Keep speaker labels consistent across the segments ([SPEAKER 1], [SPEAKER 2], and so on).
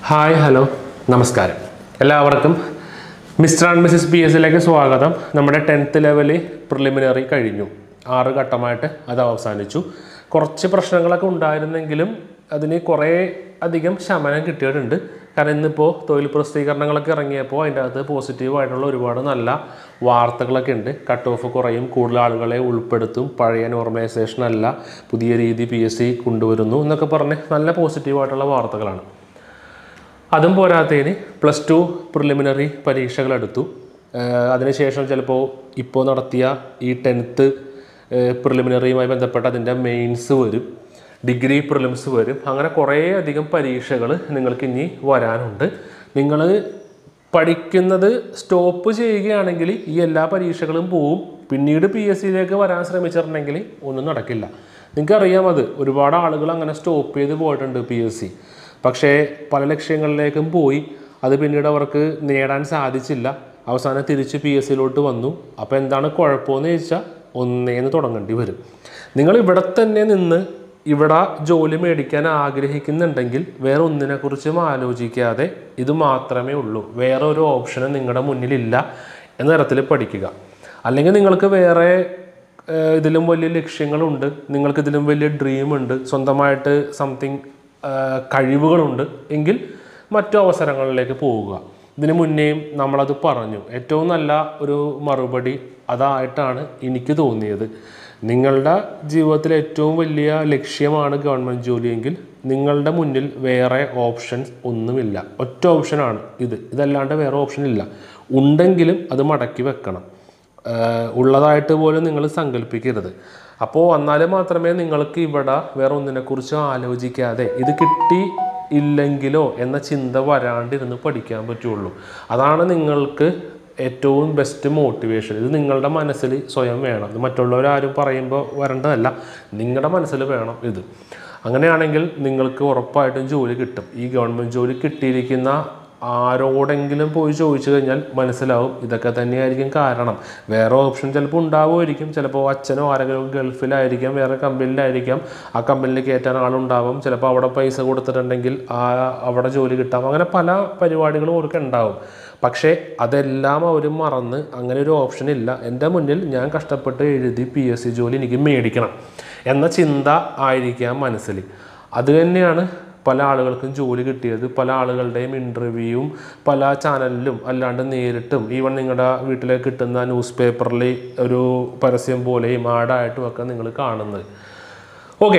[SPEAKER 1] hi hello നമസ്കാരം എല്ലാവർക്കും mister and Mrs P എസിലേക്ക് സ്വാഗതം നമ്മുടെ ടെൻത്ത് ലെവല് പ്രിലിമിനറി കഴിഞ്ഞു ആറ് ഘട്ടമായിട്ട് അത് അവസാനിച്ചു കുറച്ച് പ്രശ്നങ്ങളൊക്കെ ഉണ്ടായിരുന്നെങ്കിലും അതിന് കുറേ അധികം ശമനം കിട്ടിയിട്ടുണ്ട് കാരണം ഇന്നിപ്പോൾ തൊഴിൽ പ്രസിദ്ധീകരണങ്ങളൊക്കെ ഇറങ്ങിയപ്പോൾ അതിൻ്റെ അകത്ത് പോസിറ്റീവായിട്ടുള്ള ഒരുപാട് നല്ല വാർത്തകളൊക്കെ ഉണ്ട് കട്ട് ഓഫ് കുറയും കൂടുതൽ ആളുകളെ ഉൾപ്പെടുത്തും പഴയ നോർമലൈസേഷൻ അല്ല പുതിയ രീതി പി എസ് സി കൊണ്ടുവരുന്നു എന്നൊക്കെ പറഞ്ഞ് നല്ല പോസിറ്റീവായിട്ടുള്ള വാർത്തകളാണ് അതും പോരാത്തതിന് പ്ലസ് ടു പ്രിലിമിനറി പരീക്ഷകൾ എടുത്തു ഏഹ് അതിനുശേഷം ചിലപ്പോൾ ഇപ്പോൾ നടത്തിയ ഈ ടെൻത്ത് പ്രിലിമിനറിയുമായി ബന്ധപ്പെട്ട അതിൻ്റെ മെയിൻസ് വരും ഡിഗ്രി പ്രിലിംസ് വരും അങ്ങനെ കുറേ അധികം പരീക്ഷകൾ നിങ്ങൾക്ക് ഇനി വരാനുണ്ട് നിങ്ങൾ പഠിക്കുന്നത് സ്റ്റോപ്പ് ചെയ്യുകയാണെങ്കിൽ ഈ എല്ലാ പരീക്ഷകളും പോവും പിന്നീട് പി എസ് സിയിലേക്ക് വരാൻ ശ്രമിച്ചിട്ടുണ്ടെങ്കിൽ ഒന്നും നടക്കില്ല നിങ്ങൾക്കറിയാം അത് ഒരുപാട് ആളുകൾ അങ്ങനെ സ്റ്റോപ്പ് ചെയ്ത് പോയിട്ടുണ്ട് പി എസ് സി പക്ഷേ പല ലക്ഷ്യങ്ങളിലേക്കും പോയി അത് പിന്നീട് അവർക്ക് നേടാൻ സാധിച്ചില്ല അവസാനം തിരിച്ച് പി എസ് സിയിലോട്ട് വന്നു അപ്പോൾ എന്താണ് കുഴപ്പമെന്ന് ചോദിച്ചാൽ ഒന്നേന്ന് തുടങ്ങേണ്ടി വരും നിങ്ങൾ ഇവിടെ തന്നെ നിന്ന് ഇവിടെ ജോലി മേടിക്കാൻ ആഗ്രഹിക്കുന്നുണ്ടെങ്കിൽ വേറെ ഒന്നിനെക്കുറിച്ചും ആലോചിക്കാതെ ഇത് മാത്രമേ ഉള്ളൂ വേറെ ഒരു ഓപ്ഷനും നിങ്ങളുടെ മുന്നിലില്ല എന്ന തരത്തിൽ പഠിക്കുക അല്ലെങ്കിൽ നിങ്ങൾക്ക് വേറെ ഏഹ്, ഇതിലും വലിയ ലക്ഷ്യങ്ങളുണ്ട് നിങ്ങൾക്ക് ഇതിലും വലിയ ഡ്രീം ഉണ്ട് സ്വന്തമായിട്ട് സംതിങ് കഴിവുകളുണ്ട് എങ്കിൽ മറ്റു അവസരങ്ങളിലേക്ക് പോവുക ഇതിനു മുന്നേയും നമ്മളത് പറഞ്ഞു ഏറ്റവും നല്ല ഒരു മറുപടി അതായിട്ടാണ് എനിക്ക് തോന്നിയത് നിങ്ങളുടെ ജീവിതത്തിലെ ഏറ്റവും വലിയ ലക്ഷ്യമാണ് ഗവൺമെൻറ് ജോലിയെങ്കിൽ നിങ്ങളുടെ മുന്നിൽ വേറെ ഓപ്ഷൻസ് ഒന്നുമില്ല ഒറ്റ ഓപ്ഷനാണ് ഇത് ഇതല്ലാണ്ട് വേറെ ഓപ്ഷൻ ഇല്ല ഉണ്ടെങ്കിലും അത് മടക്കി വെക്കണം ആഹ് ഉള്ളതായിട്ട് പോലും നിങ്ങൾ സങ്കല്പിക്കരുത് അപ്പോൾ വന്നാൽ മാത്രമേ നിങ്ങൾക്ക് ഇവിടെ വേറെ ഒന്നിനെക്കുറിച്ച് ആലോചിക്കാതെ ഇത് കിട്ടി ഇല്ലെങ്കിലോ എന്ന ചിന്ത വരാണ്ടിരുന്ന് പഠിക്കാൻ പറ്റുള്ളൂ അതാണ് നിങ്ങൾക്ക് ഏറ്റവും ബെസ്റ്റ് മോട്ടിവേഷൻ ഇത് നിങ്ങളുടെ മനസ്സിൽ സ്വയം വേണം ഇത് മറ്റുള്ളവരാരും പറയുമ്പോൾ വരേണ്ടതല്ല നിങ്ങളുടെ മനസ്സിൽ വേണം ഇത് അങ്ങനെയാണെങ്കിൽ നിങ്ങൾക്ക് ഉറപ്പായിട്ടും ജോലി കിട്ടും ഈ ഗവൺമെൻറ് ജോലി കിട്ടിയിരിക്കുന്ന ആരോടെങ്കിലും പോയി ചോദിച്ചു കഴിഞ്ഞാൽ മനസ്സിലാവും ഇതൊക്കെ തന്നെയായിരിക്കും കാരണം വേറെ ഓപ്ഷൻ ചിലപ്പോൾ ഉണ്ടാവുമായിരിക്കും ചിലപ്പോൾ അച്ഛനോ ആരെങ്കിലും ഗൾഫിലായിരിക്കാം വേറെ കമ്പനിയിലായിരിക്കാം ആ കമ്പനിയിൽ കയറ്റാൻ ആളുണ്ടാവും ചിലപ്പോൾ അവിടെ പൈസ കൊടുത്തിട്ടുണ്ടെങ്കിൽ ആ അവിടെ ജോലി കിട്ടാം അങ്ങനെ പല പരിപാടികളും അവർക്ക് ഉണ്ടാവും പക്ഷേ അതെല്ലാം അവർ മറന്ന് അങ്ങനെ ഒരു ഓപ്ഷൻ ഇല്ല എൻ്റെ മുന്നിൽ ഞാൻ കഷ്ടപ്പെട്ട് എഴുതി പി എസ് സി ജോലി എനിക്ക് മേടിക്കണം എന്ന ചിന്ത ആയിരിക്കാം മനസ്സിൽ അത് തന്നെയാണ് പല ആളുകൾക്കും ജോലി കിട്ടിയത് പല ആളുകളുടെയും ഇൻ്റർവ്യൂവും പല ചാനലിലും അല്ലാണ്ട് നേരിട്ടും ഈവൻ നിങ്ങളുടെ വീട്ടിലേക്ക് കിട്ടുന്ന ന്യൂസ് പേപ്പറിൽ ഒരു പരസ്യം പോലെയും ആഡായിട്ടും ഒക്കെ നിങ്ങൾ കാണുന്നത് ഓക്കെ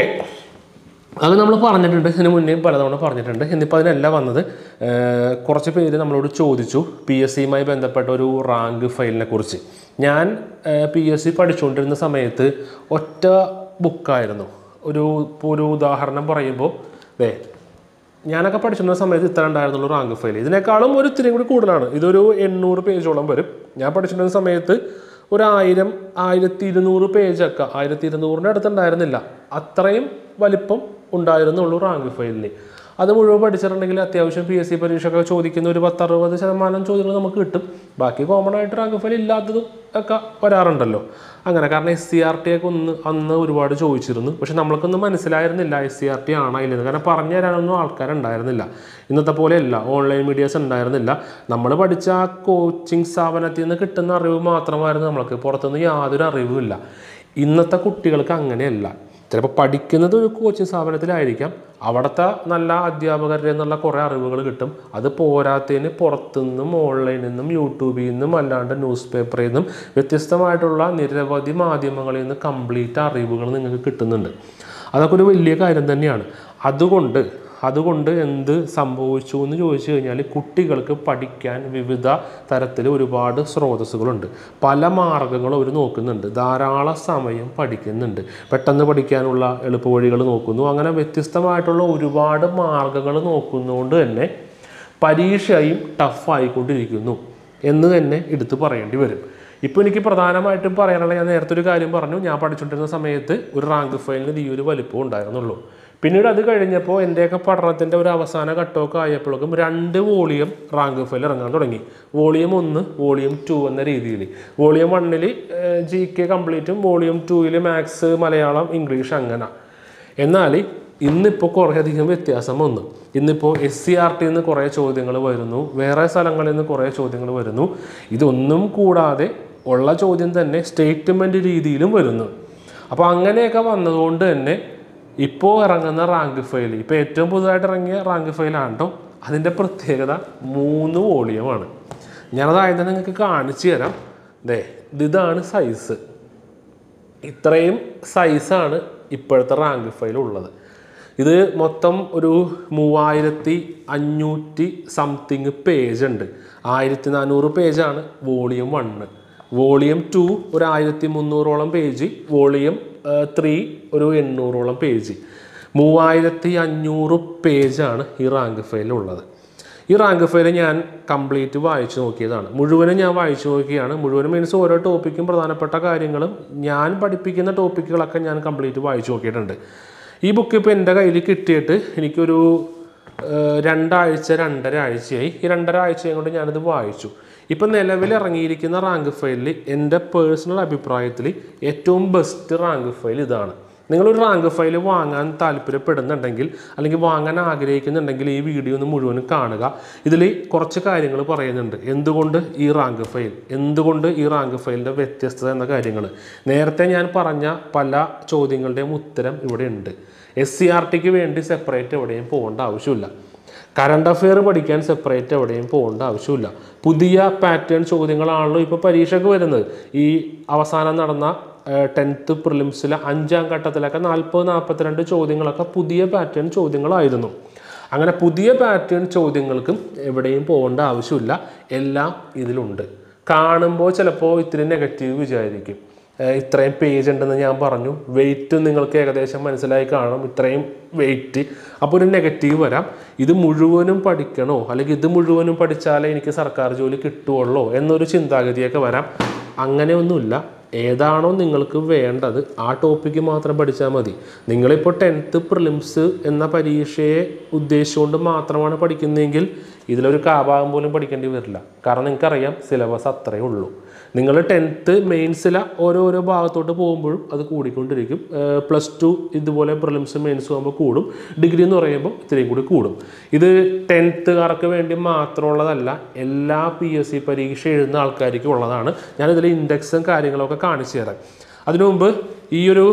[SPEAKER 1] അത് നമ്മൾ പറഞ്ഞിട്ടുണ്ട് ഇതിന് മുന്നേ പലതവണ പറഞ്ഞിട്ടുണ്ട് ഇന്നിപ്പോൾ അതിനല്ല വന്നത് ഏർ കുറച്ച് പേര് നമ്മളോട് ചോദിച്ചു പി എസ് സിയുമായി ബന്ധപ്പെട്ട ഒരു റാങ്ക് ഫയലിനെ കുറിച്ച് ഞാൻ പി എസ് സി പഠിച്ചുകൊണ്ടിരുന്ന സമയത്ത് ഒറ്റ ബുക്കായിരുന്നു ഒരു ഇപ്പോൾ ഒരു ഉദാഹരണം പറയുമ്പോൾ ദേ ഞാനൊക്കെ പഠിച്ചിരുന്ന സമയത്ത് ഇത്ര ഉണ്ടായിരുന്നുള്ളൂ റാങ്ക് ഫയൽ ഇതിനേക്കാളും ഒരു ഇത്തിരി കൂടി കൂടുതലാണ് ഇതൊരു എണ്ണൂറ് പേജോളം വരും ഞാൻ പഠിച്ചിരുന്ന സമയത്ത് ഒരു ആയിരം ആയിരത്തി ഇരുന്നൂറ് പേജൊക്കെ ആയിരത്തി ഇരുന്നൂറിൻ്റെ അടുത്തുണ്ടായിരുന്നില്ല അത്രയും വലിപ്പം ഉണ്ടായിരുന്നുള്ളൂ റാങ്ക് ഫയലിന് അത് മുഴുവൻ പഠിച്ചിട്ടുണ്ടെങ്കിൽ അത്യാവശ്യം പി എസ് സി പരീക്ഷയൊക്കെ ചോദിക്കുന്ന ഒരു പത്തറുപത് ശതമാനം ചോദ്യങ്ങൾ നമുക്ക് കിട്ടും ബാക്കി കോമൺ ആയിട്ട് റാങ്ക് ഫയൽ ഇല്ലാത്തതും ഒക്കെ വരാറുണ്ടല്ലോ അങ്ങനെ കാരണം എസ് സി ആർ ടി ഒക്കെ ഒന്ന് അന്ന് ഒരുപാട് ചോദിച്ചിരുന്നു പക്ഷെ നമ്മൾക്കൊന്നും മനസ്സിലായിരുന്നില്ല എസ് സി ആർ ടി ആണോ ഇല്ലെന്ന് കാരണം പറഞ്ഞു തരാനൊന്നും ആൾക്കാരുണ്ടായിരുന്നില്ല ഇന്നത്തെ പോലെയല്ല ഓൺലൈൻ മീഡിയാസ് ഉണ്ടായിരുന്നില്ല നമ്മൾ പഠിച്ച ആ കോച്ചിങ് സ്ഥാപനത്തിൽ നിന്ന് കിട്ടുന്ന അറിവ് മാത്രമായിരുന്നു നമ്മൾക്ക് പുറത്തുനിന്ന് യാതൊരു അറിവുമില്ല ഇന്നത്തെ കുട്ടികൾക്ക് അങ്ങനെയല്ല ചിലപ്പോൾ പഠിക്കുന്നത് ഒരു കോച്ചിങ് സ്ഥാപനത്തിലായിരിക്കാം അവിടുത്തെ നല്ല അധ്യാപകരുടെ നിന്നുള്ള കുറേ അറിവുകൾ കിട്ടും അത് പോരാത്തതിന് പുറത്തുനിന്നും ഓൺലൈനിൽ നിന്നും യൂട്യൂബിൽ നിന്നും അല്ലാണ്ട് ന്യൂസ് പേപ്പറിൽ നിന്നും വ്യത്യസ്തമായിട്ടുള്ള നിരവധി മാധ്യമങ്ങളിൽ നിന്ന് കംപ്ലീറ്റ് അറിവുകൾ നിങ്ങൾക്ക് കിട്ടുന്നുണ്ട് അതൊക്കെ ഒരു വലിയ കാര്യം തന്നെയാണ് അതുകൊണ്ട് അതുകൊണ്ട് എന്ത് സംഭവിച്ചു എന്ന് ചോദിച്ചു കഴിഞ്ഞാൽ കുട്ടികൾക്ക് പഠിക്കാൻ വിവിധ തരത്തിൽ ഒരുപാട് സ്രോതസ്സുകളുണ്ട് പല മാർഗങ്ങളും അവർ നോക്കുന്നുണ്ട് ധാരാളം സമയം പഠിക്കുന്നുണ്ട് പെട്ടെന്ന് പഠിക്കാനുള്ള എളുപ്പവഴികൾ നോക്കുന്നു അങ്ങനെ വ്യത്യസ്തമായിട്ടുള്ള ഒരുപാട് മാർഗങ്ങൾ നോക്കുന്നതുകൊണ്ട് തന്നെ പരീക്ഷയും ടഫായിക്കൊണ്ടിരിക്കുന്നു എന്ന് തന്നെ എടുത്തു പറയേണ്ടി വരും ഇപ്പോൾ എനിക്ക് പ്രധാനമായിട്ടും പറയാനുള്ള ഞാൻ നേരത്തെ ഒരു കാര്യം പറഞ്ഞു ഞാൻ പഠിച്ചുകൊണ്ടിരുന്ന സമയത്ത് ഒരു റാങ്ക് ഫയലിന് ഈ ഒരു വലിപ്പം ഉണ്ടായിരുന്നുള്ളൂ പിന്നീട് അത് കഴിഞ്ഞപ്പോൾ എൻ്റെയൊക്കെ പഠനത്തിൻ്റെ ഒരു അവസാന ഘട്ടമൊക്കെ ആയപ്പോഴേക്കും രണ്ട് വോളിയം റാങ്ക് ഫയൽ ഇറങ്ങാൻ തുടങ്ങി വോളിയം ഒന്ന് വോളിയം ടു എന്ന രീതിയിൽ വോളിയം വണ്ണിൽ ജി കെ കംപ്ലീറ്റും വോളിയം ടൂവിൽ മാത്സ് മലയാളം ഇംഗ്ലീഷ് അങ്ങനെ എന്നാൽ ഇന്നിപ്പോൾ കുറേയധികം വ്യത്യാസം വന്നു ഇന്നിപ്പോൾ എസ് സി ആർ ടിയിൽ നിന്ന് കുറേ ചോദ്യങ്ങൾ വരുന്നു വേറെ സ്ഥലങ്ങളിൽ നിന്ന് കുറേ ചോദ്യങ്ങൾ വരുന്നു ഇതൊന്നും കൂടാതെ ഉള്ള ചോദ്യം തന്നെ സ്റ്റേറ്റ്മെൻറ്റ് രീതിയിലും വരുന്നു അപ്പോൾ അങ്ങനെയൊക്കെ വന്നതുകൊണ്ട് തന്നെ ഇപ്പോൾ ഇറങ്ങുന്ന റാങ്ക് ഫയൽ ഇപ്പോൾ ഏറ്റവും പുതുതായിട്ട് ഇറങ്ങിയ റാങ്ക് ഫയലാണ് കേട്ടോ അതിൻ്റെ പ്രത്യേകത മൂന്ന് വോളിയമാണ് ഞാനത് ആദ്യം തന്നെ നിങ്ങൾക്ക് കാണിച്ചു തരാം ദേ ഇതാണ് സൈസ് ഇത്രയും സൈസാണ് ഇപ്പോഴത്തെ റാങ്ക് ഫയൽ ഉള്ളത് ഇത് മൊത്തം ഒരു മൂവായിരത്തി അഞ്ഞൂറ്റി സംതിങ് പേജ് ഉണ്ട് ആയിരത്തി നാനൂറ് പേജാണ് വോളിയം വണ്ണ് വോളിയം ടു ഒരു ആയിരത്തി മുന്നൂറോളം പേജ് വോളിയം ത്രീ ഒരു എണ്ണൂറോളം പേജ് മൂവായിരത്തി അഞ്ഞൂറ് പേജാണ് ഈ റാങ്ക് ഫയൽ ഉള്ളത് ഈ റാങ്ക് ഫയൽ ഞാൻ കംപ്ലീറ്റ് വായിച്ചു നോക്കിയതാണ് മുഴുവനും ഞാൻ വായിച്ചു നോക്കിയാണ് മുഴുവനും മീൻസ് ഓരോ ടോപ്പിക്കും പ്രധാനപ്പെട്ട കാര്യങ്ങളും ഞാൻ പഠിപ്പിക്കുന്ന ടോപ്പിക്കുകളൊക്കെ ഞാൻ കംപ്ലീറ്റ് വായിച്ചു നോക്കിയിട്ടുണ്ട് ഈ ബുക്ക് ഇപ്പോൾ എൻ്റെ കയ്യിൽ കിട്ടിയിട്ട് എനിക്കൊരു ഏഹ്, രണ്ടാഴ്ച രണ്ടര ആഴ്ചയായി ഈ രണ്ടര ആഴ്ചയും കൊണ്ട് ഞാനിത് വായിച്ചു ഇപ്പം നിലവിൽ ഇറങ്ങിയിരിക്കുന്ന റാങ്ക് ഫയലിൽ എൻ്റെ പേഴ്സണൽ അഭിപ്രായത്തിൽ ഏറ്റവും ബെസ്റ്റ് റാങ്ക് ഫയൽ ഇതാണ് നിങ്ങളൊരു റാങ്ക് ഫയൽ വാങ്ങാൻ താല്പര്യപ്പെടുന്നുണ്ടെങ്കിൽ അല്ലെങ്കിൽ വാങ്ങാൻ ആഗ്രഹിക്കുന്നുണ്ടെങ്കിൽ ഈ വീഡിയോ ഒന്ന് മുഴുവനും കാണുക ഇതിൽ കുറച്ച് കാര്യങ്ങൾ പറയുന്നുണ്ട് എന്തുകൊണ്ട് ഈ റാങ്ക് ഫയൽ എന്തുകൊണ്ട് ഈ റാങ്ക് ഫയലിൻ്റെ വ്യത്യസ്തത എന്ന കാര്യങ്ങൾ നേരത്തെ ഞാൻ പറഞ്ഞ പല ചോദ്യങ്ങളുടെയും ഉത്തരം ഇവിടെ ഉണ്ട് എസ് സി ആർ ടിക്ക് വേണ്ടി സെപ്പറേറ്റ് എവിടെയും പോകേണ്ട ആവശ്യമില്ല കറണ്ട് അഫെയർ പഠിക്കാൻ സെപ്പറേറ്റ് എവിടെയും പോകേണ്ട ആവശ്യമില്ല പുതിയ പാറ്റേൺ ചോദ്യങ്ങളാണല്ലോ ഇപ്പോൾ പരീക്ഷയ്ക്ക് വരുന്നത് ഈ അവസാനം നടന്ന ടെൻത്ത് പ്രിലിംസിലെ അഞ്ചാം ഘട്ടത്തിലൊക്കെ നാൽപ്പത് നാൽപ്പത്തിരണ്ട് ചോദ്യങ്ങളൊക്കെ പുതിയ പാറ്റേൺ ചോദ്യങ്ങളായിരുന്നു അങ്ങനെ പുതിയ പാറ്റേൺ ചോദ്യങ്ങൾക്കും എവിടെയും പോകേണ്ട ആവശ്യമില്ല എല്ലാം ഇതിലുണ്ട് കാണുമ്പോൾ ചിലപ്പോൾ ഇത്തിരി നെഗറ്റീവ് വിചാരിക്കും ഏഹ് ഇത്രയും പേജ് ഉണ്ടെന്ന് ഞാൻ പറഞ്ഞു വെയിറ്റ് നിങ്ങൾക്ക് ഏകദേശം മനസ്സിലായി കാണും ഇത്രയും വെയിറ്റ് അപ്പോൾ ഒരു നെഗറ്റീവ് വരാം ഇത് മുഴുവനും പഠിക്കണോ അല്ലെങ്കിൽ ഇത് മുഴുവനും പഠിച്ചാലേ എനിക്ക് സർക്കാർ ജോലി കിട്ടുള്ളൂ എന്നൊരു ചിന്താഗതിയൊക്കെ വരാം അങ്ങനെയൊന്നുമില്ല ഏതാണോ നിങ്ങൾക്ക് വേണ്ടത് ആ ടോപ്പിക്ക് മാത്രം പഠിച്ചാൽ മതി നിങ്ങളിപ്പോൾ ടെൻത്ത് പ്രിലിംസ് എന്ന പരീക്ഷയെ ഉദ്ദേശിച്ചുകൊണ്ട് മാത്രമാണ് പഠിക്കുന്നതെങ്കിൽ ഇതിലൊരു കാഭാഗം പോലും പഠിക്കേണ്ടി വരില്ല കാരണം നിങ്ങൾക്കറിയാം സിലബസ് അത്രയേ ഉള്ളൂ നിങ്ങൾ ടെൻത്ത് മെയിൻസിലെ ഓരോരോ ഭാഗത്തോട്ട് പോകുമ്പോഴും അത് കൂടിക്കൊണ്ടിരിക്കും പ്ലസ് ടു ഇതുപോലെ പ്രിലിംസ് മെയിൻസ് ആകുമ്പോൾ കൂടും ഡിഗ്രി എന്ന് പറയുമ്പോൾ ഇത്രയും കൂടി കൂടും ഇത് ടെൻത്തുകാർക്ക് വേണ്ടി മാത്രമുള്ളതല്ല എല്ലാ പി എസ് സി പരീക്ഷ എഴുതുന്ന ആൾക്കാർക്കും ഉള്ളതാണ് ഞാനിതിൽ ഇൻഡെക്സും കാര്യങ്ങളൊക്കെ കാണിച്ചു തരാം അതിനു മുമ്പ് ഈ ഒരു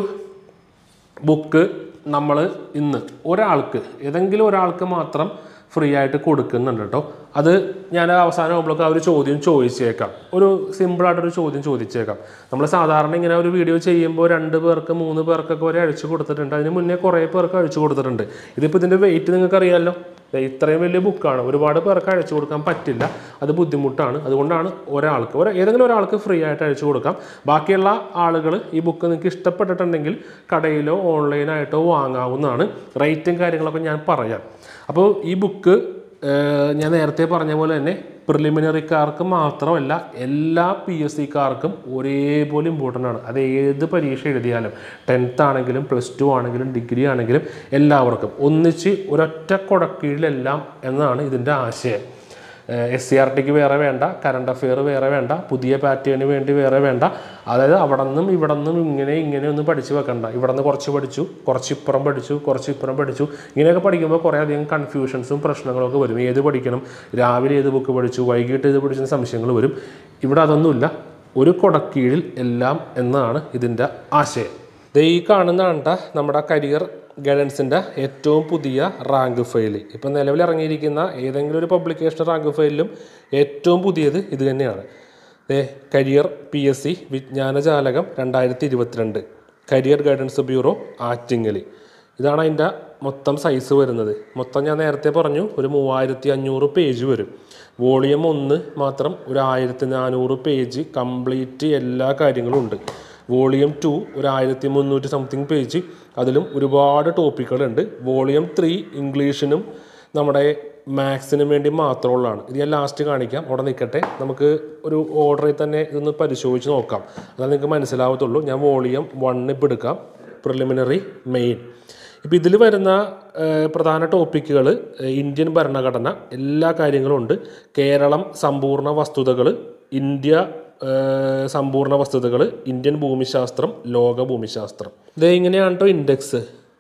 [SPEAKER 1] ബുക്ക് നമ്മൾ ഇന്ന് ഒരാൾക്ക് ഏതെങ്കിലും ഒരാൾക്ക് മാത്രം ഫ്രീ ആയിട്ട് കൊടുക്കുന്നുണ്ട് കേട്ടോ അത് ഞാൻ അവസാനം ആകുമ്പോഴൊക്കെ ആ ഒരു ചോദ്യം ചോദിച്ചേക്കാം ഒരു സിമ്പിളായിട്ടൊരു ചോദ്യം ചോദിച്ചേക്കാം നമ്മൾ സാധാരണ ഇങ്ങനെ ഒരു വീഡിയോ ചെയ്യുമ്പോൾ രണ്ട് പേർക്ക് മൂന്ന് പേർക്കൊക്കെ വരെ അഴിച്ചു കൊടുത്തിട്ടുണ്ട് അതിന് മുന്നേ കുറേ പേർക്ക് അഴിച്ചു കൊടുത്തിട്ടുണ്ട് ഇതിപ്പോൾ ഇതിൻ്റെ വെയിറ്റ് നിങ്ങൾക്ക് അറിയാമല്ലോ ദേ ഇത്രയും വലിയ ബുക്കാണ് ഒരുപാട് പേർക്ക് അഴിച്ചു കൊടുക്കാൻ പറ്റില്ല അത് ബുദ്ധിമുട്ടാണ് അതുകൊണ്ടാണ് ഒരാൾക്ക് ഒരു ഏതെങ്കിലും ഒരാൾക്ക് ഫ്രീ ആയിട്ട് അഴിച്ചു കൊടുക്കാം ബാക്കിയുള്ള ആളുകൾ ഈ ബുക്ക് നിങ്ങൾക്ക് ഇഷ്ടപ്പെട്ടിട്ടുണ്ടെങ്കിൽ കടയിലോ ഓൺലൈനായിട്ടോ വാങ്ങാവുന്നതാണ് റേറ്റും കാര്യങ്ങളൊക്കെ ഞാൻ പറയാം അപ്പോൾ ഈ ബുക്ക് ഏഹ്, ഞാൻ നേരത്തെ പറഞ്ഞ പോലെ തന്നെ പ്രിലിമിനറിക്കാർക്ക് മാത്രമല്ല എല്ലാ പി എസ് സിക്കാർക്കും ഒരേപോലെ ഇമ്പോർട്ടൻ്റ് ആണ് അത് ഏത് പരീക്ഷ എഴുതിയാലും ടെൻത്ത് ആണെങ്കിലും പ്ലസ് ടു ആണെങ്കിലും ഡിഗ്രി ആണെങ്കിലും എല്ലാവർക്കും ഒന്നിച്ച് ഒരൊറ്റ കൊടക്കീഴിലെല്ലാം എന്നാണ് ഇതിൻ്റെ ആശയം എസ് സി ആർ ടിക്ക് വേറെ വേണ്ട കറണ്ട് അഫെയർ വേറെ വേണ്ട പുതിയ പാറ്റേണിന് വേണ്ടി വേറെ വേണ്ട അതായത് അവിടെ നിന്നും ഇവിടെ നിന്നും ഇങ്ങനെ ഇങ്ങനെ ഒന്നും പഠിച്ച് വെക്കണ്ട ഇവിടെ നിന്ന് കുറച്ച് പഠിച്ചു കുറച്ച് ഇപ്പുറം പഠിച്ചു കുറച്ച് ഇപ്പുറം പഠിച്ചു ഇങ്ങനെയൊക്കെ പഠിക്കുമ്പോൾ കുറേ അധികം കൺഫ്യൂഷൻസും പ്രശ്നങ്ങളൊക്കെ വരും ഏത് പഠിക്കണം രാവിലെ ഏത് ബുക്ക് പഠിച്ചു വൈകിട്ട് ഏത് പഠിച്ച സംശയങ്ങൾ വരും ഇവിടെ അതൊന്നുമില്ല ഒരു കൊടക്കീഴിൽ എല്ലാം എന്നാണ് ഇതിൻ്റെ ആശയം ദേ ഈ കാണുന്നതാണ് ട്ടാ നമ്മുടെ കരിയർ ഗൈഡൻസിൻ്റെ ഏറ്റവും പുതിയ റാങ്ക് ഫയൽ ഇപ്പം നിലവിൽ ഇറങ്ങിയിരിക്കുന്ന ഏതെങ്കിലും ഒരു പബ്ലിക്കേഷൻ റാങ്ക് ഫയലിലും ഏറ്റവും പുതിയത് ഇത് തന്നെയാണ് ദേ കരിയർ പി എസ് സി വിജ്ഞാനജാലകം രണ്ടായിരത്തി ഇരുപത്തിരണ്ട് കരിയർ ഗൈഡൻസ് ബ്യൂറോ ആറ്റിങ്ങൽ ഇതാണ് അതിൻ്റെ മൊത്തം സൈസ് വരുന്നത് മൊത്തം ഞാൻ നേരത്തെ പറഞ്ഞു ഒരു മൂവായിരത്തി അഞ്ഞൂറ് പേജ് വരും വോളിയം ഒന്ന് മാത്രം ഒരു ആയിരത്തി നാനൂറ് പേജ് കംപ്ലീറ്റ് എല്ലാ കാര്യങ്ങളും ഉണ്ട് വോളിയം ടു ഒരു ആയിരത്തി മുന്നൂറ്റി സംതിങ് പേജ് അതിലും ഒരുപാട് ടോപ്പിക്കുകളുണ്ട് വോളിയം ത്രീ ഇംഗ്ലീഷിനും നമ്മുടെ മാത്സിനും വേണ്ടി മാത്രമുള്ളതാണ് ഇത് ഞാൻ ലാസ്റ്റ് കാണിക്കാം അവിടെ നിൽക്കട്ടെ നമുക്ക് ഒരു ഓർഡറിൽ തന്നെ ഇതൊന്ന് പരിശോധിച്ച് നോക്കാം അതായത് നിങ്ങൾക്ക് മനസ്സിലാവത്തുള്ളൂ ഞാൻ വോളിയം വണ്ണ് ഇപ്പോൾ എടുക്കാം പ്രിലിമിനറി മെയിൻ ഇപ്പോൾ ഇതിൽ വരുന്ന ഏഹ്, പ്രധാന ടോപ്പിക്കുകൾ ഇന്ത്യൻ ഭരണഘടന എല്ലാ കാര്യങ്ങളും ഉണ്ട് കേരളം സമ്പൂർണ്ണ വസ്തുതകൾ ഇന്ത്യ ഏഹ്, സമ്പൂർണ്ണ വസ്തുതകൾ ഇന്ത്യൻ ഭൂമിശാസ്ത്രം ലോക ഭൂമിശാസ്ത്രം ഇത് ഇങ്ങനെയാണ് കേട്ടോ ഇൻഡെക്സ്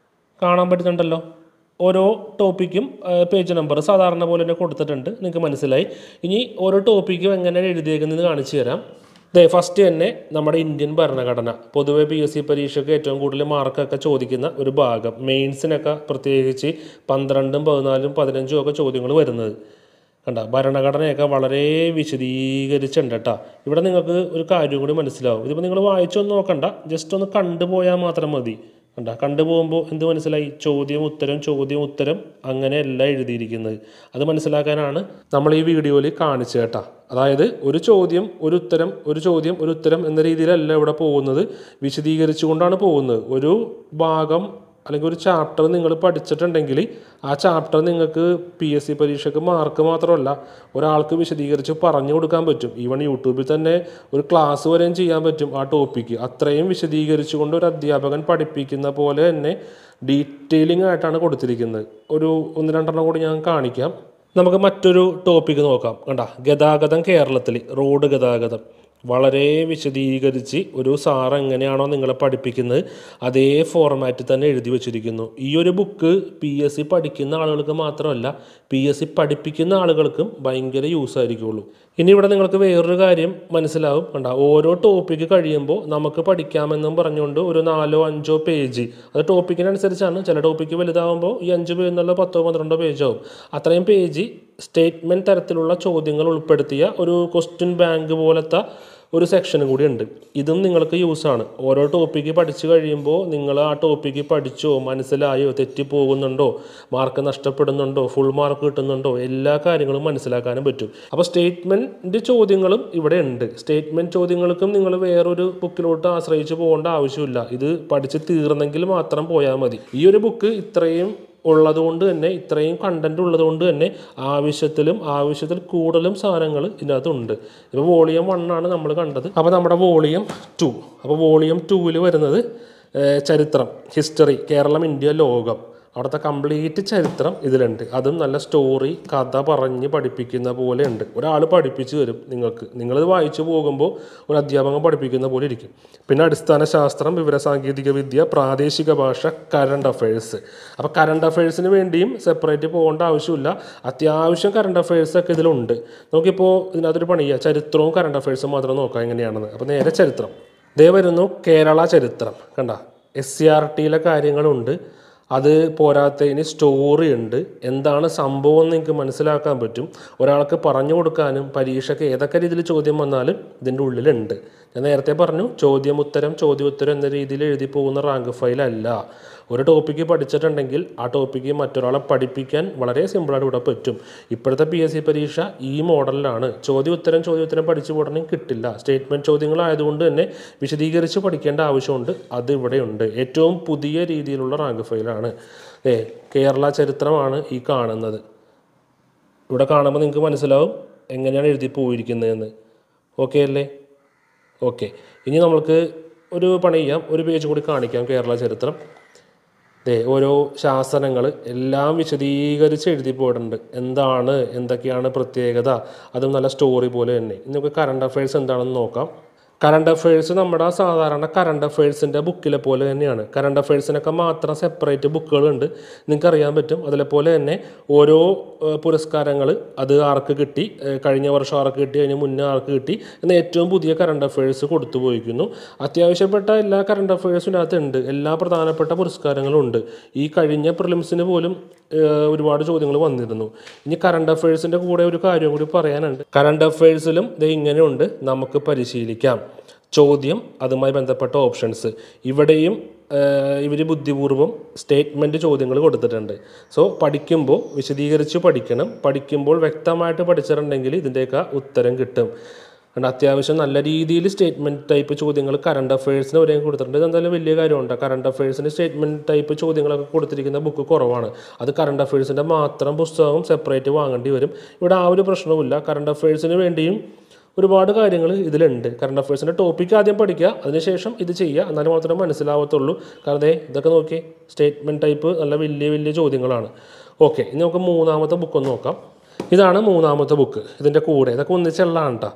[SPEAKER 1] കാണാൻ പറ്റുന്നുണ്ടല്ലോ ഓരോ ടോപ്പിക്കും പേജ് നമ്പർ സാധാരണ പോലെ തന്നെ കൊടുത്തിട്ടുണ്ട് നിങ്ങൾക്ക് മനസ്സിലായി ഇനി ഓരോ ടോപ്പിക്കും എങ്ങനെ എഴുതിയേക്കുന്നത് കാണിച്ചു തരാം ദേ ഫസ്റ്റ് തന്നെ നമ്മുടെ ഇന്ത്യൻ ഭരണഘടന പൊതുവെ പി എസ് സി പരീക്ഷയ്ക്ക് ഏറ്റവും കൂടുതൽ മാർക്കൊക്കെ ചോദിക്കുന്ന ഒരു ഭാഗം മെയിൻസിനൊക്കെ പ്രത്യേകിച്ച് പന്ത്രണ്ടും പതിനാലും പതിനഞ്ചും ഒക്കെ ചോദ്യങ്ങൾ വരുന്നത് കണ്ട ഭരണഘടനയൊക്കെ വളരെ വിശദീകരിച്ചിട്ടുണ്ട് കേട്ടോ ഇവിടെ നിങ്ങൾക്ക് ഒരു കാര്യം കൂടി മനസ്സിലാവും ഇതിപ്പോൾ നിങ്ങൾ വായിച്ചൊന്നും നോക്കണ്ട ജസ്റ്റ് ഒന്ന് കണ്ടുപോയാൽ മാത്രം മതി കണ്ട കണ്ടുപോകുമ്പോൾ എന്ത് മനസ്സിലായി ചോദ്യം ഉത്തരം ചോദ്യം ഉത്തരം അങ്ങനെയല്ല എഴുതിയിരിക്കുന്നത് അത് മനസ്സിലാക്കാനാണ് നമ്മൾ ഈ വീഡിയോയിൽ കാണിച്ചു കേട്ടാ അതായത് ഒരു ചോദ്യം ഒരു ഉത്തരം ഒരു ചോദ്യം ഒരു ഉത്തരം എന്ന രീതിയിലല്ല ഇവിടെ പോകുന്നത് വിശദീകരിച്ചുകൊണ്ടാണ് പോകുന്നത് ഒരു ഭാഗം അല്ലെങ്കിൽ ഒരു ചാപ്റ്റർ നിങ്ങൾ പഠിച്ചിട്ടുണ്ടെങ്കിൽ ആ ചാപ്റ്റർ നിങ്ങൾക്ക് പി എസ് സി പരീക്ഷയ്ക്ക് മാർക്ക് മാത്രമല്ല ഒരാൾക്ക് വിശദീകരിച്ച് പറഞ്ഞു കൊടുക്കാൻ പറ്റും ഈവൺ യൂട്യൂബിൽ തന്നെ ഒരു ക്ലാസ് വരെയും ചെയ്യാൻ പറ്റും ആ ടോപ്പിക്ക് അത്രയും വിശദീകരിച്ചുകൊണ്ട് ഒരു അധ്യാപകൻ പഠിപ്പിക്കുന്ന പോലെ തന്നെ ഡീറ്റെയിലിംഗ് ആയിട്ടാണ് കൊടുത്തിരിക്കുന്നത് ഒരു ഒന്ന് രണ്ടെണ്ണം കൂടി ഞാൻ കാണിക്കാം നമുക്ക് മറ്റൊരു ടോപ്പിക്ക് നോക്കാം കണ്ട ഗതാഗതം കേരളത്തിൽ റോഡ് ഗതാഗതം വളരെ വിശദീകരിച്ച് ഒരു സാർ എങ്ങനെയാണോ നിങ്ങളെ പഠിപ്പിക്കുന്നത് അതേ ഫോർമാറ്റിൽ തന്നെ എഴുതി വച്ചിരിക്കുന്നു ഈ ഒരു ബുക്ക് പി എസ് സി പഠിക്കുന്ന ആളുകൾക്ക് മാത്രമല്ല പി എസ് സി പഠിപ്പിക്കുന്ന ആളുകൾക്കും ഭയങ്കര യൂസ് ആയിരിക്കുള്ളൂ ഇനി ഇവിടെ നിങ്ങൾക്ക് വേറൊരു കാര്യം മനസ്സിലാവും കണ്ട ഓരോ ടോപ്പിക്ക് കഴിയുമ്പോൾ നമുക്ക് പഠിക്കാമെന്നും പറഞ്ഞുകൊണ്ട് ഒരു നാലോ അഞ്ചോ പേജ് അത് ടോപ്പിക്കിനനുസരിച്ചാണ് ചില ടോപ്പിക്ക് വലുതാകുമ്പോൾ ഈ അഞ്ച് പേജ് എന്നുള്ള പത്തോ പന്ത്രണ്ടോ പേജ് ആവും അത്രയും പേജ് സ്റ്റേറ്റ്മെൻറ്റ് തരത്തിലുള്ള ചോദ്യങ്ങൾ ഉൾപ്പെടുത്തിയ ഒരു ക്വസ്റ്റ്യൻ ബാങ്ക് പോലത്തെ ഒരു സെക്ഷനും കൂടി ഉണ്ട് ഇതും നിങ്ങൾക്ക് യൂസാണ് ഓരോ ടോപ്പിക്ക് പഠിച്ചു കഴിയുമ്പോൾ നിങ്ങൾ ആ ടോപ്പിക്ക് പഠിച്ചോ മനസ്സിലായോ തെറ്റിപ്പോകുന്നുണ്ടോ മാർക്ക് നഷ്ടപ്പെടുന്നുണ്ടോ ഫുൾ മാർക്ക് കിട്ടുന്നുണ്ടോ എല്ലാ കാര്യങ്ങളും മനസ്സിലാക്കാനും പറ്റും അപ്പോൾ സ്റ്റേറ്റ്മെൻറ്റ് ചോദ്യങ്ങളും ഇവിടെ ഉണ്ട് സ്റ്റേറ്റ്മെൻറ്റ് ചോദ്യങ്ങൾക്കും നിങ്ങൾ വേറൊരു ബുക്കിലോട്ട് ആശ്രയിച്ച് പോകേണ്ട ആവശ്യമില്ല ഇത് പഠിച്ച് തീർന്നെങ്കിൽ മാത്രം പോയാൽ മതി ഈ ഒരു ബുക്ക് ഇത്രയും ഉള്ളതുകൊണ്ട് തന്നെ ഇത്രയും കണ്ടന്റ് ഉള്ളതുകൊണ്ട് തന്നെ ആവശ്യത്തിലും ആവശ്യത്തിൽ കൂടുതലും സാധനങ്ങൾ ഇതിനകത്തുണ്ട് ഇപ്പോൾ വോളിയം വൺ ആണ് നമ്മൾ കണ്ടത് അപ്പോൾ നമ്മുടെ വോളിയം ടു അപ്പോൾ വോളിയം ടൂവിൽ വരുന്നത് ഏഹ്, ചരിത്രം ഹിസ്റ്ററി കേരളം ഇന്ത്യ ലോകം അവിടുത്തെ കംപ്ലീറ്റ് ചരിത്രം ഇതിലുണ്ട് അതും നല്ല സ്റ്റോറി കഥ പറഞ്ഞ് പഠിപ്പിക്കുന്ന പോലെ ഉണ്ട് ഒരാൾ പഠിപ്പിച്ചു തരും നിങ്ങൾക്ക് നിങ്ങളിത് വായിച്ചു പോകുമ്പോൾ ഒരു അധ്യാപകൻ പഠിപ്പിക്കുന്ന പോലെ ഇരിക്കും പിന്നെ അടിസ്ഥാന ശാസ്ത്രം വിവരസാങ്കേതിക വിദ്യ പ്രാദേശിക ഭാഷ കറണ്ട് അഫയേഴ്സ് അപ്പോൾ കറണ്ട് അഫയേഴ്സിന് വേണ്ടിയും സെപ്പറേറ്റ് പോകേണ്ട ആവശ്യമില്ല അത്യാവശ്യം കറണ്ട് അഫയേഴ്സ് ഒക്കെ ഇതിലുണ്ട് നമുക്കിപ്പോൾ ഇതിനകത്തൊരു പണിയുക ചരിത്രവും കറണ്ട് അഫയേഴ്സും മാത്രം നോക്കാം എങ്ങനെയാണെന്ന് അപ്പോൾ നേരെ ചരിത്രം ദേ വരുന്നു കേരള ചരിത്രം കണ്ട എസ് സി ആർ ടിയിലെ കാര്യങ്ങളുണ്ട് അത് പോരാത്തതിന് സ്റ്റോറി ഉണ്ട് എന്താണ് സംഭവം എന്ന് നിങ്ങൾക്ക് മനസ്സിലാക്കാൻ പറ്റും ഒരാൾക്ക് പറഞ്ഞു കൊടുക്കാനും പരീക്ഷയ്ക്ക് ഏതൊക്കെ രീതിയിൽ ചോദ്യം വന്നാലും ഇതിൻ്റെ ഉള്ളിലുണ്ട് ഞാൻ നേരത്തെ പറഞ്ഞു ചോദ്യം ഉത്തരം ചോദ്യം ഉത്തരം എന്ന രീതിയിൽ എഴുതി പോകുന്ന റാങ്ക് ഫയലല്ല ഒരു ടോപ്പിക്ക് പഠിച്ചിട്ടുണ്ടെങ്കിൽ ആ ടോപ്പിക്ക് മറ്റൊരാളെ പഠിപ്പിക്കാൻ വളരെ സിമ്പിളായിട്ട് ഇവിടെ പറ്റും ഇപ്പോഴത്തെ പി എസ് സി പരീക്ഷ ഈ മോഡലിലാണ് ചോദ്യം ഉത്തരം ചോദ്യം ഉത്തരം പഠിച്ചു പോടണമെങ്കിൽ കിട്ടില്ല സ്റ്റേറ്റ്മെൻറ്റ് ചോദ്യങ്ങളായതുകൊണ്ട് തന്നെ വിശദീകരിച്ച് പഠിക്കേണ്ട ആവശ്യമുണ്ട് അത് ഇവിടെയുണ്ട് ഏറ്റവും പുതിയ രീതിയിലുള്ള റാങ്ക് ഫയലാണ് ഏ കേരള ചരിത്രമാണ് ഈ കാണുന്നത് ഇവിടെ കാണുമ്പോൾ നിങ്ങൾക്ക് മനസ്സിലാവും എങ്ങനെയാണ് എഴുതി പോയിരിക്കുന്നതെന്ന് ഓക്കെ അല്ലേ ഓക്കെ ഇനി നമ്മൾക്ക് ഒരു പണി ചെയ്യാം ഒരു പേജ് കൂടി കാണിക്കാം കേരള ചരിത്രം ദേ ഓരോ ശാസനങ്ങൾ എല്ലാം വിശദീകരിച്ച് എഴുതി പോയിട്ടുണ്ട് എന്താണ് എന്തൊക്കെയാണ് പ്രത്യേകത അതും നല്ല സ്റ്റോറി പോലെ തന്നെ ഇനി നമുക്ക് കറണ്ട് അഫയേഴ്സ് എന്താണെന്ന് നോക്കാം കറണ്ട് അഫയേഴ്സ് നമ്മുടെ സാധാരണ കറണ്ട് അഫയേഴ്സിൻ്റെ ബുക്കിലെ പോലെ തന്നെയാണ് കറണ്ട് അഫയേഴ്സിനൊക്കെ മാത്രം സെപ്പറേറ്റ് ബുക്കുകളുണ്ട് നിങ്ങൾക്ക് അറിയാൻ പറ്റും അതിലെപോലെ തന്നെ ഓരോ പുരസ്കാരങ്ങൾ അത് ആർക്ക് കിട്ടി ഏഹ് കഴിഞ്ഞ വർഷം ആർക്ക് കിട്ടി അതിന് മുന്നേ ആർക്ക് കിട്ടി എന്ന് ഏറ്റവും പുതിയ കറണ്ട് അഫയേഴ്സ് കൊടുത്തു പോയിരിക്കുന്നു അത്യാവശ്യപ്പെട്ട എല്ലാ കറണ്ട് അഫയേഴ്സിനകത്ത് ഉണ്ട് എല്ലാ പ്രധാനപ്പെട്ട പുരസ്കാരങ്ങളും ഉണ്ട് ഈ കഴിഞ്ഞ പ്രിലിംസിന് പോലും ഏഹ് ഒരുപാട് ചോദ്യങ്ങൾ വന്നിരുന്നു ഇനി കറണ്ട് അഫയേഴ്സിൻ്റെ കൂടെ ഒരു കാര്യം കൂടി പറയാനുണ്ട് കറണ്ട് അഫയേഴ്സിലും ഇത് ഇങ്ങനെയുണ്ട് നമുക്ക് പരിശീലിക്കാം ചോദ്യം അതുമായി ബന്ധപ്പെട്ട ഓപ്ഷൻസ് ഇവിടെയും ഇവർ ബുദ്ധിപൂർവ്വം സ്റ്റേറ്റ്മെൻറ്റ് ചോദ്യങ്ങൾ കൊടുത്തിട്ടുണ്ട് സോ പഠിക്കുമ്പോൾ വിശദീകരിച്ച് പഠിക്കണം പഠിക്കുമ്പോൾ വ്യക്തമായിട്ട് പഠിച്ചിട്ടുണ്ടെങ്കിൽ ഇതിൻ്റെയൊക്കെ ഉത്തരം കിട്ടും കാരണം അത്യാവശ്യം നല്ല രീതിയിൽ സ്റ്റേറ്റ്മെൻറ്റ് ടൈപ്പ് ചോദ്യങ്ങൾ കറണ്ട് അഫയേഴ്സിന് ഒരേ കൊടുത്തിട്ടുണ്ട് ഇത് എന്തായാലും വലിയ കാര്യമുണ്ട് കറണ്ട് അഫയേഴ്സിന് സ്റ്റേറ്റ്മെൻറ്റ് ടൈപ്പ് ചോദ്യങ്ങളൊക്കെ കൊടുത്തിരിക്കുന്ന ബുക്ക് കുറവാണ് അത് കറണ്ട് അഫയേഴ്സിൻ്റെ മാത്രം പുസ്തകം സെപ്പറേറ്റ് വാങ്ങേണ്ടി വരും ഇവിടെ ആ ഒരു പ്രശ്നവുമില്ല കറണ്ട് അഫയേഴ്സിന് വേണ്ടിയും ഒരുപാട് കാര്യങ്ങൾ ഇതിലുണ്ട് കറണ്ട് അഫയേഴ്സിൻ്റെ ടോപ്പിക്ക് ആദ്യം പഠിക്കുക അതിനുശേഷം ഇത് ചെയ്യുക എന്നാലും മാത്രമേ മനസ്സിലാവത്തുള്ളൂ കാരണം ദേ ഇതൊക്കെ നോക്കി സ്റ്റേറ്റ്മെൻറ്റ് ടൈപ്പ് നല്ല വലിയ വലിയ ചോദ്യങ്ങളാണ് ഓക്കെ ഇനി നമുക്ക് മൂന്നാമത്തെ ബുക്ക് ഒന്ന് നോക്കാം ഇതാണ് മൂന്നാമത്തെ ബുക്ക് ഇതിൻ്റെ കൂടെ ഇതൊക്കെ ഒന്നിച്ചുള്ളതാണ് കേട്ടോ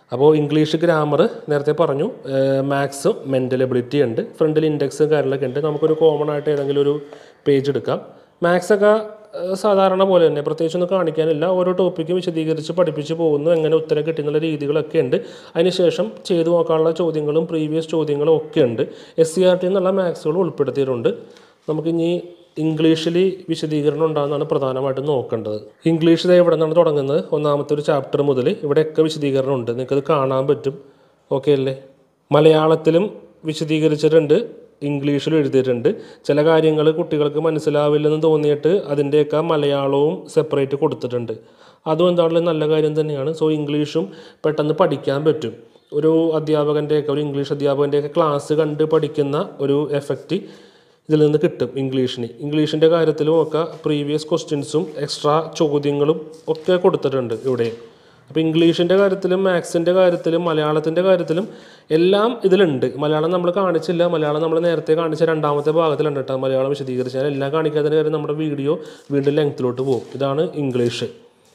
[SPEAKER 1] അപ്പോൾ ഇംഗ്ലീഷ് ഗ്രാമർ നേരത്തെ പറഞ്ഞു മാത്സ് മെൻ്റൽ എബിലിറ്റി ഉണ്ട് ഫ്രണ്ടിൽ ഇൻഡെക്സ് കാര്യങ്ങളൊക്കെ ഉണ്ട് നമുക്കൊരു കോമൺ ആയിട്ട് ഏതെങ്കിലും ഒരു പേജ് എടുക്കാം മാത്സ് ഒക്കെ ഏഹ്, സാധാരണ പോലെ തന്നെ പ്രത്യേകിച്ചൊന്നും കാണിക്കാനില്ല ഓരോ ടോപ്പിക്കും വിശദീകരിച്ച് പഠിപ്പിച്ച് പോകുന്നു എങ്ങനെ ഉത്തരം കിട്ടുന്നുള്ള രീതികളൊക്കെ ഉണ്ട് അതിനുശേഷം ചെയ്തു നോക്കാനുള്ള ചോദ്യങ്ങളും പ്രീവിയസ് ചോദ്യങ്ങളും ഒക്കെ ഉണ്ട് എസ് സി ആർ ടി എന്നുള്ള മാത്സുകൾ ഉൾപ്പെടുത്തിയിട്ടുണ്ട് നമുക്കിനി ഇംഗ്ലീഷിൽ വിശദീകരണം ഉണ്ടാകുന്നതാണ് പ്രധാനമായിട്ടും നോക്കേണ്ടത് ഇംഗ്ലീഷ് ഇത് എവിടെ നിന്നാണ് തുടങ്ങുന്നത് ഒന്നാമത്തെ ഒരു ചാപ്റ്റർ മുതൽ ഇവിടെയൊക്കെ വിശദീകരണം ഉണ്ട് നിങ്ങൾക്കത് കാണാൻ പറ്റും ഓക്കെ അല്ലേ മലയാളത്തിലും വിശദീകരിച്ചിട്ടുണ്ട് ഇംഗ്ലീഷിലും എഴുതിയിട്ടുണ്ട് ചില കാര്യങ്ങൾ കുട്ടികൾക്ക് മനസ്സിലാവില്ലെന്ന് തോന്നിയിട്ട് അതിൻ്റെയൊക്കെ മലയാളവും സെപ്പറേറ്റ് കൊടുത്തിട്ടുണ്ട് അതും എന്താണെങ്കിലും നല്ല കാര്യം തന്നെയാണ് സോ ഇംഗ്ലീഷും പെട്ടെന്ന് പഠിക്കാൻ പറ്റും ഒരു അധ്യാപകൻ്റെയൊക്കെ ഒരു ഇംഗ്ലീഷ് അധ്യാപകൻ്റെയൊക്കെ ക്ലാസ് കണ്ട് പഠിക്കുന്ന ഒരു എഫക്റ്റ് ഇതിൽ നിന്ന് കിട്ടും ഇംഗ്ലീഷിന് ഇംഗ്ലീഷിൻ്റെ കാര്യത്തിലും ഒക്കെ പ്രീവിയസ് ക്വസ്റ്റ്യൻസും എക്സ്ട്രാ ചോദ്യങ്ങളും ഒക്കെ കൊടുത്തിട്ടുണ്ട് ഇവിടെ അപ്പോൾ ഇംഗ്ലീഷിൻ്റെ കാര്യത്തിലും മാത്സിൻ്റെ കാര്യത്തിലും മലയാളത്തിൻ്റെ കാര്യത്തിലും എല്ലാം ഇതിലുണ്ട് മലയാളം നമ്മൾ കാണിച്ചില്ല മലയാളം നമ്മൾ നേരത്തെ കാണിച്ച രണ്ടാമത്തെ ഭാഗത്തിലുണ്ട് കേട്ടോ മലയാളം വിശദീകരിച്ചാൽ എല്ലാം കാണിക്കാത്തതിന് കാര്യം നമ്മുടെ വീഡിയോ വീണ്ടും ലെങ്ത്തിലോട്ട് പോകും ഇതാണ് ഇംഗ്ലീഷ്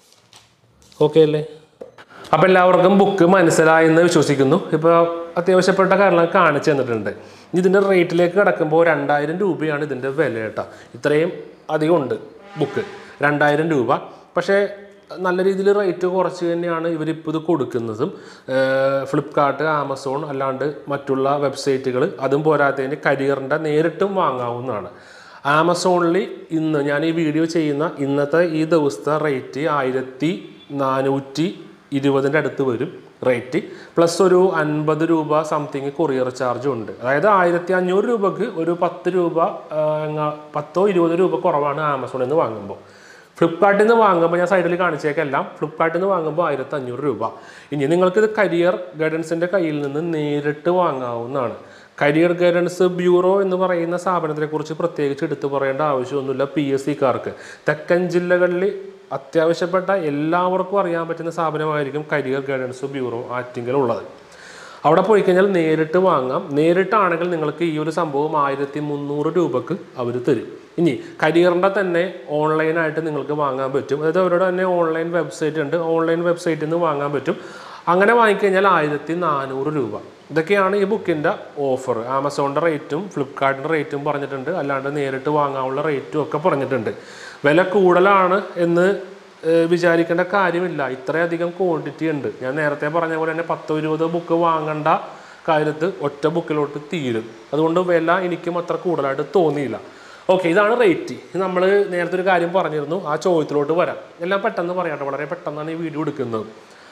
[SPEAKER 1] ഓക്കെ അല്ലേ അപ്പോൾ എല്ലാവർക്കും ബുക്ക് മനസ്സിലായെന്ന് വിശ്വസിക്കുന്നു ഇപ്പോൾ അത്യാവശ്യപ്പെട്ട കാര്യങ്ങൾ കാണിച്ചു തന്നിട്ടുണ്ട് ഇതിൻ്റെ റേറ്റിലേക്ക് കിടക്കുമ്പോൾ രണ്ടായിരം രൂപയാണ് ഇതിൻ്റെ വില കേട്ടോ ഇത്രയും അധികം ഉണ്ട് ബുക്ക് രണ്ടായിരം രൂപ പക്ഷേ നല്ല രീതിയിൽ റേറ്റ് കുറച്ച് തന്നെയാണ് ഇവരിപ്പോൾ ഇത് കൊടുക്കുന്നതും ഫ്ലിപ്കാർട്ട് ആമസോൺ അല്ലാണ്ട് മറ്റുള്ള വെബ്സൈറ്റുകൾ അതും പോരാത്തതിന് കരിയറിൻ്റെ നേരിട്ടും വാങ്ങാവുന്നതാണ് ആമസോണിൽ ഇന്ന് ഞാൻ ഈ വീഡിയോ ചെയ്യുന്ന ഇന്നത്തെ ഈ ദിവസത്തെ റേറ്റ് ആയിരത്തി നാനൂറ്റി ഇരുപതിൻ്റെ അടുത്ത് വരും റേറ്റ് പ്ലസ് ഒരു അൻപത് രൂപ സംതിങ് കൊറിയർ ചാർജും ഉണ്ട് അതായത് ആയിരത്തി അഞ്ഞൂറ് രൂപക്ക് ഒരു പത്ത് രൂപ ആ, എങ്ങ- പത്തോ ഇരുപതോ രൂപ കുറവാണ് ആമസോണിൽ നിന്ന് വാങ്ങുമ്പോൾ ഫ്ലിപ്കാർട്ടിൽ നിന്ന് വാങ്ങുമ്പോൾ ഞാൻ സൈഡിൽ കാണിച്ചേക്കെല്ലാം ഫ്ലിപ്കാർട്ടിൽ നിന്ന് വാങ്ങുമ്പോൾ ആയിരത്തി അഞ്ഞൂറ് രൂപ ഇനി നിങ്ങൾക്കിത് കരിയർ ഗൈഡൻസിൻ്റെ കയ്യിൽ നിന്ന് നേരിട്ട് വാങ്ങാവുന്നതാണ് കരിയർ ഗൈഡൻസ് ബ്യൂറോ എന്ന് പറയുന്ന സ്ഥാപനത്തെക്കുറിച്ച് പ്രത്യേകിച്ച് എടുത്തു പറയേണ്ട ആവശ്യമൊന്നുമില്ല പി എസ് സിക്കാർക്ക് തെക്കൻ ജില്ലകളിൽ അത്യാവശ്യപ്പെട്ട എല്ലാവർക്കും അറിയാൻ പറ്റുന്ന സ്ഥാപനമായിരിക്കും കരിയർ ഗൈഡൻസ് ബ്യൂറോ ആറ്റിങ്കൽ ഉള്ളത് അവിടെ പോയി കഴിഞ്ഞാൽ നേരിട്ട് വാങ്ങാം നേരിട്ടാണെങ്കിൽ നിങ്ങൾക്ക് ഈ ഒരു സംഭവം ആയിരത്തി മുന്നൂറ് രൂപക്ക് അവർ തരും ഇനി കരിയറിൻ്റെ തന്നെ ഓൺലൈനായിട്ട് നിങ്ങൾക്ക് വാങ്ങാൻ പറ്റും അതായത് അവരുടെ തന്നെ ഓൺലൈൻ വെബ്സൈറ്റ് ഉണ്ട് ഓൺലൈൻ വെബ്സൈറ്റിൽ നിന്ന് വാങ്ങാൻ പറ്റും അങ്ങനെ വാങ്ങിക്കഴിഞ്ഞാൽ ആയിരത്തി നാനൂറ് രൂപ ഇതൊക്കെയാണ് ഈ ബുക്കിൻ്റെ ഓഫർ ആമസോണിൻ്റെ റേറ്റും ഫ്ലിപ്കാർട്ടിൻ്റെ റേറ്റും പറഞ്ഞിട്ടുണ്ട് അല്ലാണ്ട് നേരിട്ട് വാങ്ങാനുള്ള റേറ്റും ഒക്കെ പറഞ്ഞിട്ടുണ്ട് വില കൂടുതലാണ് എന്ന് ഏഹ് വിചാരിക്കേണ്ട കാര്യമില്ല ഇത്രയധികം ക്വാണ്ടിറ്റി ഉണ്ട് ഞാൻ നേരത്തെ പറഞ്ഞ പോലെ തന്നെ പത്തോ ഇരുപതോ ബുക്ക് വാങ്ങേണ്ട കാര്യത്ത് ഒറ്റ ബുക്കിലോട്ട് തീരും അതുകൊണ്ട് വില എനിക്കും അത്ര കൂടുതലായിട്ട് തോന്നിയില്ല ഓക്കെ ഇതാണ് റേറ്റ് നമ്മൾ നേരത്തെ ഒരു കാര്യം പറഞ്ഞിരുന്നു ആ ചോദ്യത്തിലോട്ട് വരാം എല്ലാം പെട്ടെന്ന് പറയാട്ടെ വളരെ പെട്ടെന്നാണ് ഈ വീഡിയോ എടുക്കുന്നത്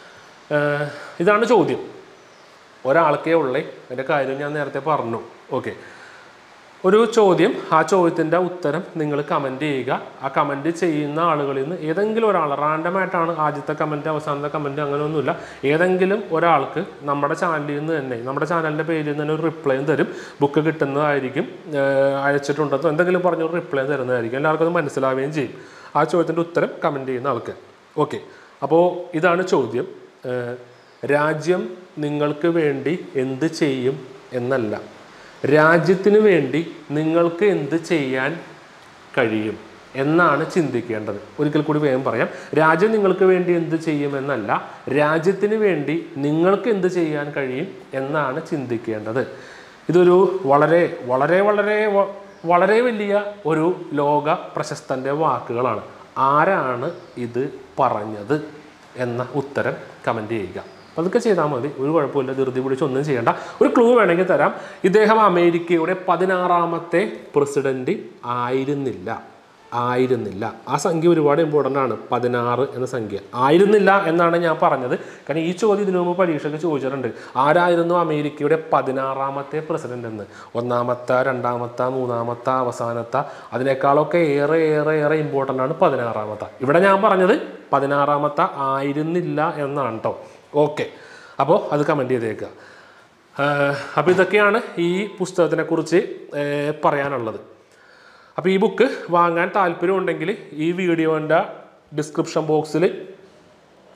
[SPEAKER 1] ഏഹ് ഇതാണ് ചോദ്യം ഒരാൾക്കേ ഉള്ളേ എൻ്റെ കാര്യം ഞാൻ നേരത്തെ പറഞ്ഞു ഓക്കെ ഒരു ചോദ്യം ആ ചോദ്യത്തിൻ്റെ ഉത്തരം നിങ്ങൾ കമൻറ്റ് ചെയ്യുക ആ കമൻറ്റ് ചെയ്യുന്ന ആളുകളിൽ നിന്ന് ഏതെങ്കിലും ഒരാൾ റാൻഡമായിട്ടാണ് ആദ്യത്തെ കമൻറ്റ് അവസാനത്തെ കമൻറ്റ് അങ്ങനെയൊന്നുമില്ല ഏതെങ്കിലും ഒരാൾക്ക് നമ്മുടെ ചാനലിൽ നിന്ന് തന്നെ നമ്മുടെ ചാനലിൻ്റെ പേരിൽ നിന്ന് തന്നെ ഒരു റിപ്ലൈയും തരും ബുക്ക് കിട്ടുന്നതായിരിക്കും ഏഹ് അയച്ചിട്ടുണ്ടെന്നോ എന്തെങ്കിലും പറഞ്ഞൊരു റിപ്ലൈ തരുന്നതായിരിക്കും എല്ലാവർക്കും അത് മനസ്സിലാവുകയും ചെയ്യും ആ ചോദ്യത്തിൻ്റെ ഉത്തരം കമൻറ്റ് ചെയ്യുന്ന ആൾക്ക് ഓക്കെ അപ്പോൾ ഇതാണ് ചോദ്യം ഏഹ് രാജ്യം നിങ്ങൾക്ക് വേണ്ടി എന്ത് ചെയ്യും എന്നല്ല രാജ്യത്തിന് വേണ്ടി നിങ്ങൾക്ക് എന്ത് ചെയ്യാൻ കഴിയും എന്നാണ് ചിന്തിക്കേണ്ടത് ഒരിക്കൽ കൂടി വേഗം പറയാം രാജ്യം നിങ്ങൾക്ക് വേണ്ടി എന്ത് ചെയ്യുമെന്നല്ല രാജ്യത്തിന് വേണ്ടി നിങ്ങൾക്ക് എന്ത് ചെയ്യാൻ കഴിയും എന്നാണ് ചിന്തിക്കേണ്ടത് ഇതൊരു വളരെ വളരെ വളരെ വ- വളരെ വലിയ ഒരു ലോക പ്രശസ്തൻ്റെ വാക്കുകളാണ് ആരാണ് ഇത് പറഞ്ഞത് എന്ന ഉത്തരം കമൻറ്റ് ചെയ്യുക അതൊക്കെ ചെയ്താൽ മതി ഒരു കുഴപ്പമില്ല ധൃതി പിടിച്ച് ഒന്നും ചെയ്യേണ്ട ഒരു ക്ലൂ വേണമെങ്കിൽ തരാം ഇദ്ദേഹം അമേരിക്കയുടെ പതിനാറാമത്തെ പ്രസിഡന്റ് ആയിരുന്നില്ല ആയിരുന്നില്ല ആ സംഖ്യ ഒരുപാട് ഇമ്പോർട്ടൻ്റ് ആണ് പതിനാറ് എന്ന സംഖ്യ ആയിരുന്നില്ല എന്നാണ് ഞാൻ പറഞ്ഞത് കാരണം ഈ ചോദ്യം ഇതിനു മുമ്പ് പരീക്ഷയ്ക്ക് ചോദിച്ചിട്ടുണ്ട് ആരായിരുന്നു അമേരിക്കയുടെ പതിനാറാമത്തെ പ്രസിഡന്റ് എന്ന് ഒന്നാമത്തെ രണ്ടാമത്തെ മൂന്നാമത്തെ അവസാനത്തെ അതിനേക്കാളൊക്കെ ഏറെ ഏറെ ഏറെ ഇമ്പോർട്ടൻ്റ് ആണ് പതിനാറാമത്തെ ഇവിടെ ഞാൻ പറഞ്ഞത് പതിനാറാമത്തെ ആയിരുന്നില്ല എന്നാണ് കേട്ടോ ഓക്കെ അപ്പോൾ അത് കമൻറ്റ് ചെയ്തേക്കുക അപ്പോൾ ഇതൊക്കെയാണ് ഈ പുസ്തകത്തിനെക്കുറിച്ച് ഏഹ്, പറയാനുള്ളത് അപ്പോൾ ഈ ബുക്ക് വാങ്ങാൻ താല്പര്യമുണ്ടെങ്കിൽ ഈ വീഡിയോൻ്റെ ഡിസ്ക്രിപ്ഷൻ ബോക്സിൽ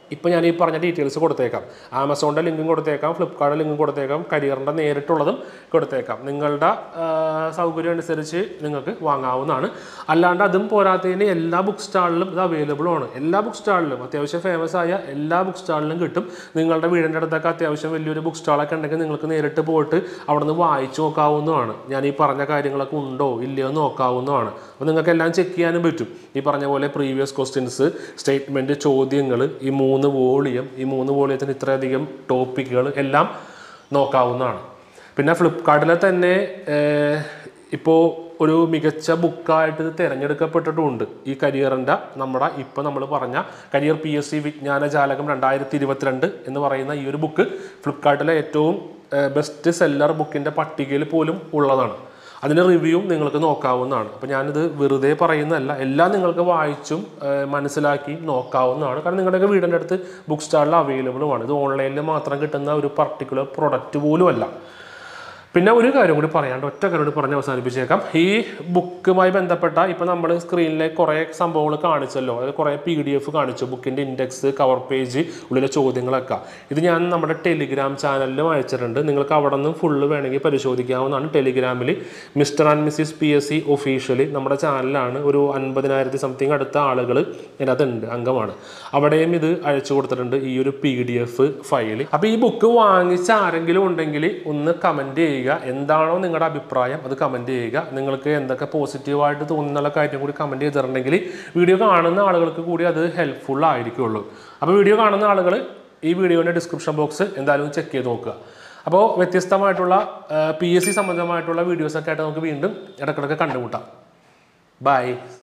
[SPEAKER 1] ഇപ്പോൾ ഞാൻ ഈ പറഞ്ഞ ഡീറ്റെയിൽസ് കൊടുത്തേക്കാം ആമസോണിൻ്റെ ലിങ്കും കൊടുത്തേക്കാം ഫ്ലിപ്കാർട്ടിൻ്റെ ലിങ്കും കൊടുത്തേക്കാം കരിയറിൻ്റെ നേരിട്ടുള്ളതും കൊടുത്തേക്കാം നിങ്ങളുടെ ആ, സൗകര്യം അനുസരിച്ച് നിങ്ങൾക്ക് വാങ്ങാവുന്നതാണ് അല്ലാണ്ട് അതും പോരാത്തതിന് എല്ലാ ബുക്ക് സ്റ്റാളിലും ഇത് അവൈലബിൾ ആണ് എല്ലാ ബുക്ക് സ്റ്റാളിലും അത്യാവശ്യം ഫേമസ് ആയ എല്ലാ ബുക്ക് സ്റ്റാളിലും കിട്ടും നിങ്ങളുടെ വീടിൻ്റെ അടുത്തൊക്കെ അത്യാവശ്യം വലിയൊരു ബുക്ക് സ്റ്റാളൊക്കെ ഉണ്ടെങ്കിൽ നിങ്ങൾക്ക് നേരിട്ട് പോയിട്ട് അവിടെ നിന്ന് വായിച്ചു നോക്കാവുന്നതാണ് ഞാൻ ഈ പറഞ്ഞ കാര്യങ്ങളൊക്കെ ഉണ്ടോ ഇല്ലയോ എന്ന് നോക്കാവുന്നതാണ് അപ്പോൾ നിങ്ങൾക്ക് എല്ലാം ചെക്ക് ചെയ്യാനും പറ്റും ഈ പറഞ്ഞ പോലെ പ്രീവിയസ് ക്വസ്റ്റ്യൻസ് സ്റ്റേറ്റ്മെൻറ്റ് ചോദ്യങ്ങൾ ഈ മൂന്ന് വോളിയം ഈ മൂന്ന് വോളിയത്തിന് ഇത്രയധികം ടോപ്പിക്കുകൾ എല്ലാം നോക്കാവുന്നതാണ് പിന്നെ ഫ്ലിപ്കാർട്ടിലെ തന്നെ ഇപ്പോൾ ഒരു മികച്ച ബുക്കായിട്ട് ഇത് തിരഞ്ഞെടുക്കപ്പെട്ടിട്ടുമുണ്ട് ഈ കരിയറിൻ്റെ നമ്മുടെ ഇപ്പോൾ നമ്മൾ പറഞ്ഞ കരിയർ പി എസ് സി വിജ്ഞാന ജാലകം രണ്ടായിരത്തി ഇരുപത്തിരണ്ട് എന്ന് പറയുന്ന ഈ ഒരു ബുക്ക് ഫ്ലിപ്കാർട്ടിലെ ഏറ്റവും ബെസ്റ്റ് സെല്ലർ ബുക്കിൻ്റെ പട്ടികയിൽ പോലും ഉള്ളതാണ് അതിൻ്റെ റിവ്യൂവും നിങ്ങൾക്ക് നോക്കാവുന്നതാണ് അപ്പോൾ ഞാനിത് വെറുതെ പറയുന്നതല്ല എല്ലാം നിങ്ങൾക്ക് വായിച്ചും ഏഹ്, മനസ്സിലാക്കി നോക്കാവുന്നതാണ് കാരണം നിങ്ങളുടെയൊക്കെ വീടിൻ്റെ അടുത്ത് ബുക്ക് സ്റ്റാളിൽ അവൈലബിളുമാണ് ഇത് ഓൺലൈനിൽ മാത്രം കിട്ടുന്ന ഒരു പർട്ടിക്കുലർ പ്രൊഡക്റ്റ് പോലും അല്ല പിന്നെ ഒരു കാര്യം കൂടി പറയാണ്ട് ഒറ്റ കാര്യം കൂടി പറഞ്ഞ് അവസാനിപ്പിച്ചേക്കാം ഈ ബുക്കുമായി ബന്ധപ്പെട്ട ഇപ്പം നമ്മൾ സ്ക്രീനിലെ കുറേ സംഭവങ്ങൾ കാണിച്ചല്ലോ അതായത് കുറേ പി ഡി എഫ് കാണിച്ചു ബുക്കിൻ്റെ ഇൻഡെക്സ് കവർ പേജ് ഉള്ളിലെ ചോദ്യങ്ങളൊക്കെ ഇത് ഞാൻ നമ്മുടെ ടെലിഗ്രാം ചാനലിലും അയച്ചിട്ടുണ്ട് നിങ്ങൾക്ക് അവിടെ നിന്ന് ഫുള്ള് വേണമെങ്കിൽ പരിശോധിക്കാവുന്നതാണ് ടെലിഗ്രാമിൽ Mr and Mrs P S C officially നമ്മുടെ ചാനലിലാണ് ഒരു അൻപതിനായിരത്തി സംതിങ് അടുത്ത ആളുകൾ ഇതിനകത്തുണ്ട് അംഗമാണ് അവിടെയും ഇത് അയച്ചു കൊടുത്തിട്ടുണ്ട് ഈ ഒരു പി ഡി എഫ് ഫയൽ അപ്പോൾ ഈ ബുക്ക് വാങ്ങിച്ച ആരെങ്കിലും ഉണ്ടെങ്കിൽ ഒന്ന് കമൻറ്റ് ചെയ്യുക എന്താണോ നിങ്ങളുടെ അഭിപ്രായം അത് കമൻറ്റ് ചെയ്യുക നിങ്ങൾക്ക് എന്തൊക്കെ പോസിറ്റീവായിട്ട് തോന്നുന്നുള്ള കാര്യം കൂടി കമൻറ്റ് ചെയ്തിട്ടുണ്ടെങ്കിൽ വീഡിയോ കാണുന്ന ആളുകൾക്ക് കൂടി അത് ഹെൽപ്ഫുൾ ആയിരിക്കുള്ളൂ അപ്പോൾ വീഡിയോ കാണുന്ന ആളുകൾ ഈ വീഡിയോയുടെ ഡിസ്ക്രിപ്ഷൻ ബോക്സ് എന്തായാലും ചെക്ക് ചെയ്ത് നോക്കുക അപ്പോൾ വ്യത്യസ്തമായിട്ടുള്ള പി എസ് സി സംബന്ധമായിട്ടുള്ള വീഡിയോസൊക്കെ ആയിട്ട് നമുക്ക് വീണ്ടും ഇടയ്ക്കിടയ്ക്ക് കണ്ടുമുട്ടാം ബൈ